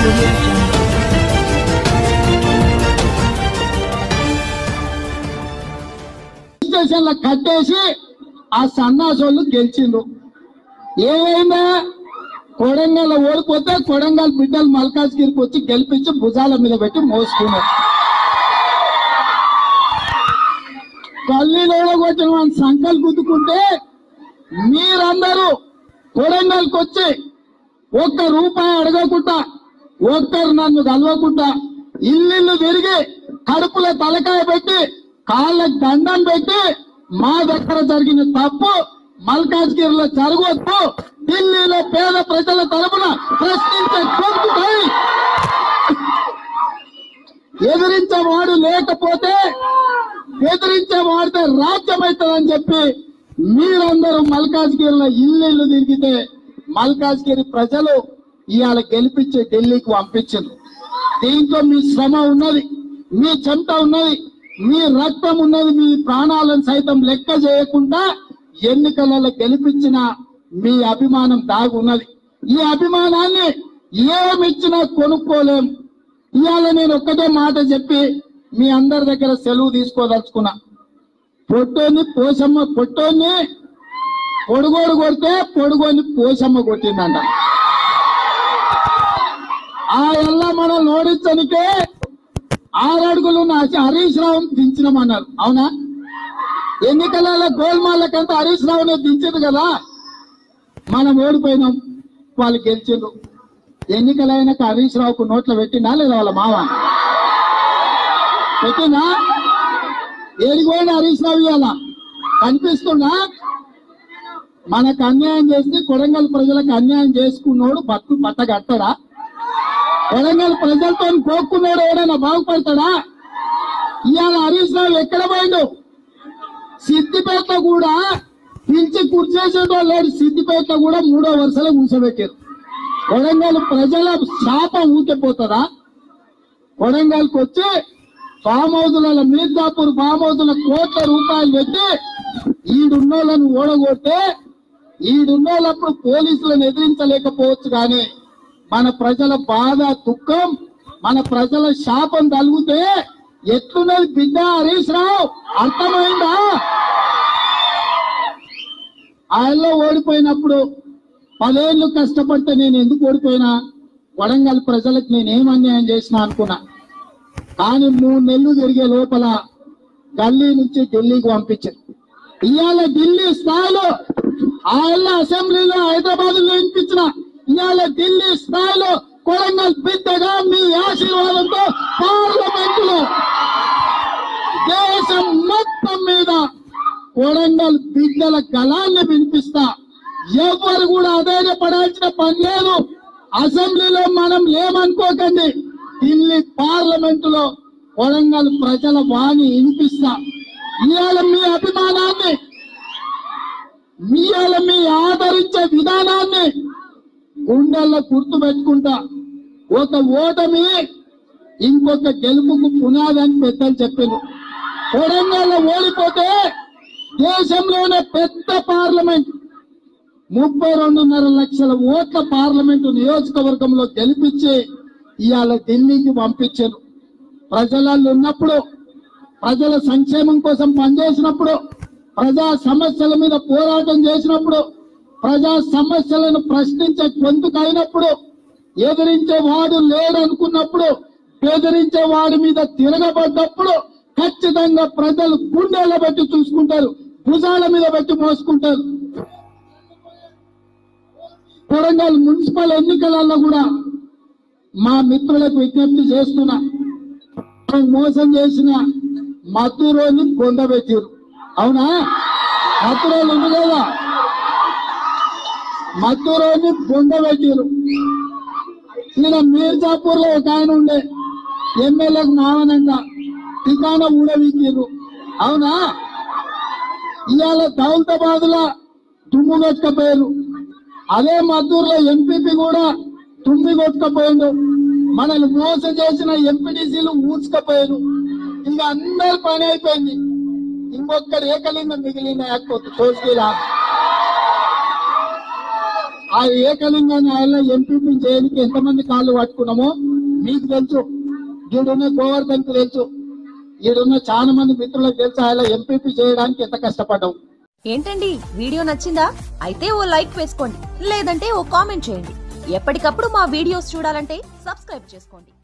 audio jungle. స్టేషన్ల కట్టేసి ఆ సన్నాసోళ్ళు గెలిచిండ్రు ఏమైందా కొడంగల్ ఓడిపోతే కొడంగల్ బిడ్డలు మల్కాజ్గిరికి వచ్చి గెలిపించి భుజాల మీద పెట్టి మోసుకున్నారు గల్లీలో కొట్టిన వాళ్ళని సంకలు గుద్దుకుంటే మీరందరూ కొడంగల్కి వచ్చి ఒక్క రూపాయి అడగకుండా ఒక్కరు నన్ను కలవకుండా ఇల్లు తిరిగి కడుపులో తలకాయ పెట్టి కాళ్ళకి దండం పెట్టి మా దగ్గర జరిగిన తప్పు మల్కాజ్గిరిలో జరగవద్దు ఢిల్లీలో పేద ప్రజల తరపున ప్రశ్నించే గొంతుకై ఎదిరించేవాడు లేకపోతే ఎదిరించే వాడితే రాజ్యం అవుతుందని చెప్పి మీరందరూ మల్కాజ్గిరిలో ఇల్లు ఇల్లు తిరిగితే మల్కాజ్గిరి ప్రజలు ఇవాళ గెలిపించి ఢిల్లీకి పంపించారు దీంట్లో మీ శ్రమ ఉన్నది మీ చెమట ఉన్నది మీ రక్తం ఉన్నది మీ ప్రాణాలను సైతం లెక్క చేయకుండా ఎన్నికలలో గెలిపించిన మీ అభిమానం దాగి ఉన్నది ఈ అభిమానాన్ని ఏమిచ్చినా కొనుక్కోలేం ఇవాళ నేను ఒక్కటే మాట చెప్పి మీ అందరి దగ్గర సెలవు తీసుకోదలుచుకున్నా పొట్టోని పోసమ్మ పొట్టోని పొడుగోడు కొడితే పొడుగోని పోసమ్మ కొట్టిందంట ఆ ఎల్ల మనం ఓడించనికే ఆరడుగులు నా హరీష్ రావుని దించినామన్నారు అవునా ఎన్నికలలో గోల్మాలకంతా హరీష్ రావునే దించింది కదా మనం ఓడిపోయినాం వాళ్ళు గెలిచిండ్రు ఎన్నికలైనాక హరీష్ రావుకు నోట్లో పెట్టినా లేదా వాళ్ళ మావ పెట్టినా ఏడిపోయిన హరీష్ రావు ఇవాళ కనిపిస్తున్నా మనకు అన్యాయం చేసి కొడంగల్ ప్రజలకు అన్యాయం చేసుకున్నోడు బతుకు పట్టగట్టడా కొడంగల్ ప్రజలతో కోక్కున్నాడు ఎవడైనా బాగుపడతాడా ఇవాళ హరీష్ రావు ఎక్కడ పోయిండు సిద్దిపేట కూడా పిలిచి కూర్చేసేటో లేడు సిద్దిపేట కూడా మూడో వరుసలో కూర్చోబెట్టారు కొడంగల్ ప్రజల శాపం ఊకిపోతుందా కొడంగల్కి వచ్చి ఫామ్ హౌజుల మీర్జాపూర్ ఫామ్ హౌజుల కోట్ల రూపాయలు పెట్టి ఈడున్నోళ్ళను ఓడగొట్టే ఈడున్నోళ్ళప్పుడు పోలీసులను ఎదిరించలేకపోవచ్చు కానీ మన ప్రజల బాధ దుఃఖం మన ప్రజల శాపం తలిగితే ఎట్లున్నది బిడ్డ హరీష్ రావు అర్థమైందా ఆయనలో ఓడిపోయినప్పుడు పదేళ్లు కష్టపడితే నేను ఎందుకు ఓడిపోయినా వడంగల్ ప్రజలకు నేను ఏం అన్యాయం చేసినా అనుకున్నా కానీ మూడు నెలలు తిరిగే లోపల గల్లీ నుంచి ఢిల్లీకి పంపించారు ఇవాళ ఢిల్లీ స్థాయిలో ఆయన అసెంబ్లీలో హైదరాబాద్ లో వినిపించిన ఇవాళ ఢిల్లీ స్థాయిలో కొడంగల్ బిడ్డగా మీ ఆశీర్వాదంతో పార్లమెంట్ లో దేశం మొత్తం మీద కొడంగల్ బిడ్డల గలాన్ని వినిపిస్తా ఎవరు కూడా అధైర్యపడాల్సిన పని లేదు అసెంబ్లీలో మనం లేమనుకోకండి ఢిల్లీ పార్లమెంట్ లో కొడంగల్ ప్రజల వాణి వినిపిస్తా ఇవాళ మీ అభిమానాన్ని ఇవాళ మీ ఆదరించే విధానాన్ని గుండెల్లో గుర్తు పెట్టుకుంటా ఒక ఓటమి ఇంకొక గెలుపుకు పునాది అని పెద్దలు చెప్పారు కొడంగల్ ఓడిపోతే దేశంలోనే పెద్ద పార్లమెంట్ ముప్పై రెండున్నర లక్షల ఓట్ల పార్లమెంటు నియోజకవర్గంలో గెలిపించి ఇవాళ ఢిల్లీకి పంపించారు ప్రజలలో ఉన్నప్పుడు ప్రజల సంక్షేమం కోసం పనిచేసినప్పుడు ప్రజా సమస్యల మీద పోరాటం చేసినప్పుడు ప్రజా సమస్యలను ప్రశ్నించే గొంతుకైనప్పుడు ఎదిరించే వాడు లేడనుకున్నప్పుడు బెదిరించే వాడి మీద తిరగబడ్డప్పుడు ఖచ్చితంగా ప్రజలు గుండెల పెట్టి చూసుకుంటారు భుజాల మీద పెట్టి మోసుకుంటారు కొడంగల్ మున్సిపల్ ఎన్నికలలో కూడా మా మిత్రులకు విజ్ఞప్తి చేస్తున్నా మోసం చేసిన మధురోని పొందబెట్టారు అవునా మధురోలు ఉంది కదా మధురోని పొందబెట్టారు ఈయన మీర్జాపూర్ లో ఒక ఆయన ఉండే ఎమ్మెల్యేకు మావనంగా టికానా ఊడవీకిరు అవునా ఇవాళ దౌలతాబాద్ లో దుమ్ము కొట్టకపోయారు అదే మద్దూరులో ఎంపీపీ కూడా తుమ్మి కొట్టుకపోయిండు మనల్ని మోసం చేసిన ఎంపీటీసీలు ఊడ్చుకపోయారు ఇంకా అందరి పని అయిపోయింది ఇంకొక రేఖలింగ మిగిలిన లేకపోతే తోసుకెళ్ళా ఆ ఏకలింగాన్ని ఆయన ఎంపీపీ చేయడానికి ఎంతమంది కాళ్ళు పట్టుకున్నామో మీకు తెలుసు ఈడున్న గోవర్ధన్ కు తెలుసు ఈడున్న చాలా మంది మిత్రులకు తెలుసు ఆయన ఎంపీపీ చేయడానికి ఎంత కష్టపడ్డాం ఏంటండి వీడియో నచ్చిందా అయితే ఓ లైక్ వేసుకోండి లేదంటే ఓ కామెంట్ చేయండి ఎప్పటికప్పుడు మా వీడియోస్ చూడాలంటే సబ్స్క్రైబ్ చేసుకోండి